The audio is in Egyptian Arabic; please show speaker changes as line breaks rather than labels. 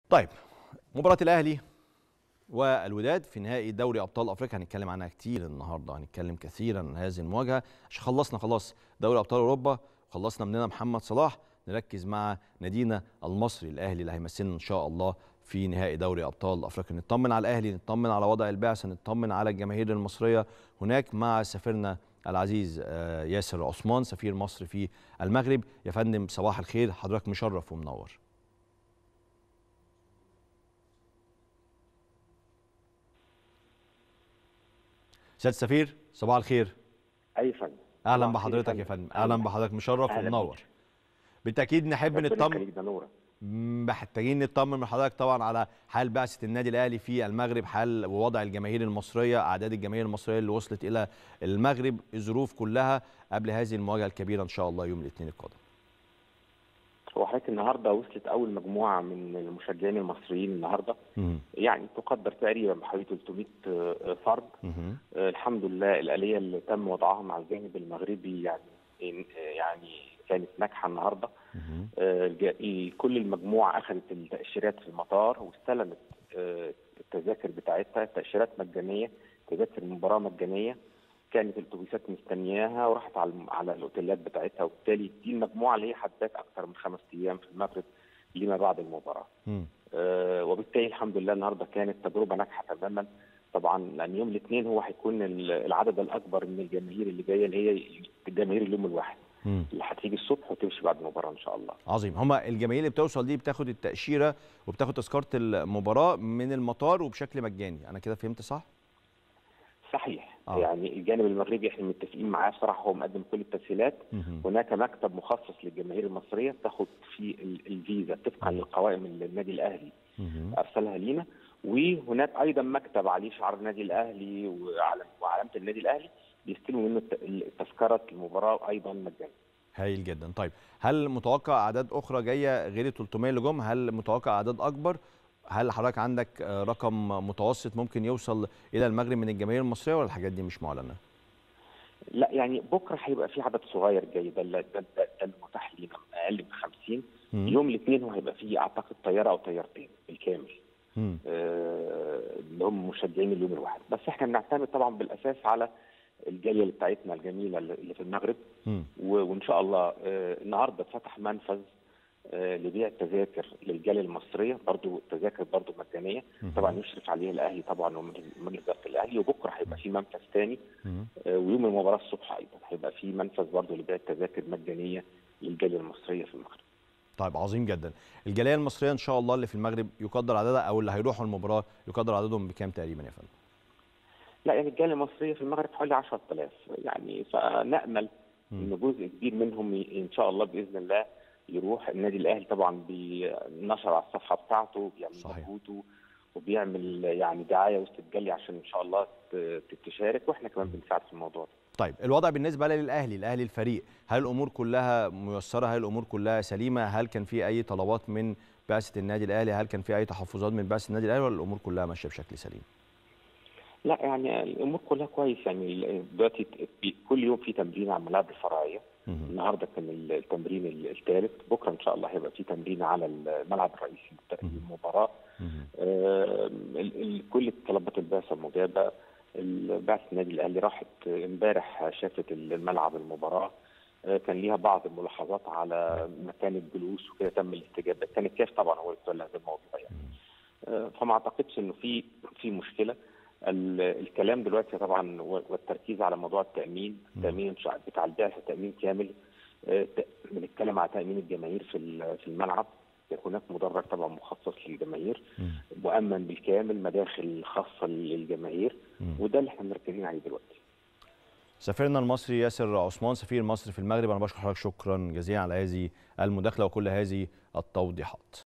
طيب مباراة الأهلي والوداد في نهائي دوري أبطال أفريقيا هنتكلم عنها كتير النهاردة هنتكلم كثيرا عن هذه المواجهة عشان خلصنا خلاص دوري أبطال أوروبا خلصنا مننا محمد صلاح نركز مع نادينا المصري الأهلي اللي هيمثلنا إن شاء الله في نهائي دوري أبطال أفريقيا نطمن على الأهلي نطمن على وضع البعثة نطمن على الجماهير المصرية هناك مع سفيرنا العزيز آه، ياسر عثمان سفير مصر في المغرب يا فندم صباح الخير حضرتك مشرف ومنور سيادة السفير صباح الخير
اي فندم
اهلا
صباح الخير
بحضرتك يا فندم اهلا بحضرتك مشرف
أهلا
ومنور
بيك.
بالتاكيد نحب
ربنا
نطمن
يخليك ده نورك
مم، محتاجين نطمن من حضرتك طبعا على حال بعثه النادي الاهلي في المغرب حال ووضع الجماهير المصريه اعداد الجماهير المصريه اللي وصلت الى المغرب الظروف كلها قبل هذه المواجهه الكبيره ان شاء الله يوم الاثنين القادم
هو حضرتك النهارده وصلت اول مجموعه من المشجعين المصريين النهارده
مهم.
يعني تقدر تقريبا بحوالي 300 آه، فرد
مهم.
آه، الحمد لله الاليه اللي تم وضعها مع الجانب المغربي يعني آه، يعني كانت ناجحه النهارده
مهم.
آه، الج- كل المجموعه اخذت التاشيرات في المطار واستلمت آه، التذاكر بتاعتها التاشيرات مجانيه تذاكر المباراه مجانيه كانت الاتوبيسات مستنياها وراحت على الم- على الاوتيلات بتاعتها وبالتالي دي المجموعه اللي هي حدات اكثر من خمس ايام في المغرب لما بعد المباراه
مم.
آه، وبالتالي الحمد لله النهارده كانت تجربه ناجحه تماما طبعا لان يوم الاثنين هو هيكون ال- العدد الاكبر من الجماهير اللي جايه اللي هي الجماهير اليوم الواحد
مم.
اللي هتيجي الصبح وتمشي بعد المباراه ان شاء الله
عظيم هما الجماهير اللي بتوصل دي بتاخد التاشيره وبتاخد تذكره المباراه من المطار وبشكل مجاني انا كده فهمت صح
صحيح
آه.
آه. يعني الجانب المغربي احنا متفقين معاه بصراحه هو مقدم كل التسهيلات
مهم.
هناك مكتب مخصص للجماهير المصريه تاخد فيه ال- الفيزا طبقا للقوائم اللي النادي الاهلي
مهم.
ارسلها لينا وهناك ايضا مكتب عليه شعار النادي الاهلي وعلم وعلامه النادي الاهلي بيستلموا منه الت- التذكره المباراه ايضا مجانا
هايل جدا طيب هل متوقع اعداد اخرى جايه غير ال 300 اللي جم هل متوقع اعداد اكبر هل حضرتك عندك آه، رقم متوسط ممكن يوصل الى المغرب من الجماهير المصريه ولا الحاجات دي مش معلنه
لا يعني بكره هيبقى في عدد صغير جاي ده اللي- ده, ده, ده المتاح لينا اقل من 50
مم.
يوم الاثنين وهيبقى فيه اعتقد طياره او طيارتين بالكامل
مم.
آه، اللي هم مشجعين اليوم الواحد بس احنا بنعتمد طبعا بالاساس على الجاليه اللي بتاعتنا الجميله اللي اللي في المغرب
مم.
و- وان شاء الله آه، النهارده اتفتح منفذ آه، لبيع التذاكر للجاليه المصريه برضو التذاكر برضو مجانيه
مم.
طبعا يشرف عليه الاهلي طبعا ومجلس اداره الاهلي وبكره هيبقى في منفذ ثاني
مم.
آه، ويوم المباراه الصبح ايضا هيبقى في منفذ برضو لبيع التذاكر مجانيه للجاليه المصريه في المغرب
طيب عظيم جدا الجاليه المصريه ان شاء الله اللي في المغرب يقدر عددها او اللي هيروحوا المباراه يقدر عددهم بكام تقريبا يا فندم
لا يعني الجاليه المصريه في المغرب حوالي 10000 يعني فنامل
مم.
ان جزء كبير منهم ي- ان شاء الله باذن الله يروح النادي الاهلي طبعا بينشر على الصفحه بتاعته بيعمل
صحيح.
مجهوده وبيعمل يعني دعايه وسط الجاليه عشان ان شاء الله ت- تشارك واحنا كمان بنساعد في الموضوع ده.
طيب الوضع بالنسبه للاهلي الاهلي الفريق هل الامور كلها ميسره هل الامور كلها سليمه هل كان في اي طلبات من بعثه النادي الاهلي هل كان في اي تحفظات من بعثه النادي الاهلي ولا الامور كلها ماشيه بشكل سليم
لا يعني الامور كلها كويس يعني ال- دلوقتي ت- بي- كل يوم في تمرين على الملاعب الفرعيه
مهم.
النهارده كان ال- التمرين ال- الثالث بكره ان شاء الله هيبقى في تمرين على الملعب الرئيسي بتاع
مهم.
المباراه
مهم.
آه، ال- ال- كل طلبات البعثه مجابه ال- بعثه النادي الاهلي راحت امبارح شافت الملعب المباراه آه، كان ليها بعض الملاحظات على مكان الجلوس وكده تم الاستجابه كان الكاف طبعا هو اللي تولى هذا الموضوع يعني آه، فما اعتقدش انه في في مشكله ال- الكلام دلوقتي طبعا و- والتركيز على موضوع التامين التامين إن شاء- بتاع البعثه تامين كامل آه، ت- بنتكلم على تامين الجماهير في ال- في الملعب هناك مدرج طبعا مخصص للجماهير
مم.
مؤمن بالكامل مداخل خاصه للجماهير
مم.
وده اللي احنا مركزين عليه دلوقتي
سفيرنا المصري ياسر عثمان سفير مصر في المغرب انا بشكر حضرتك شكرا جزيلا على هذه المداخله وكل هذه التوضيحات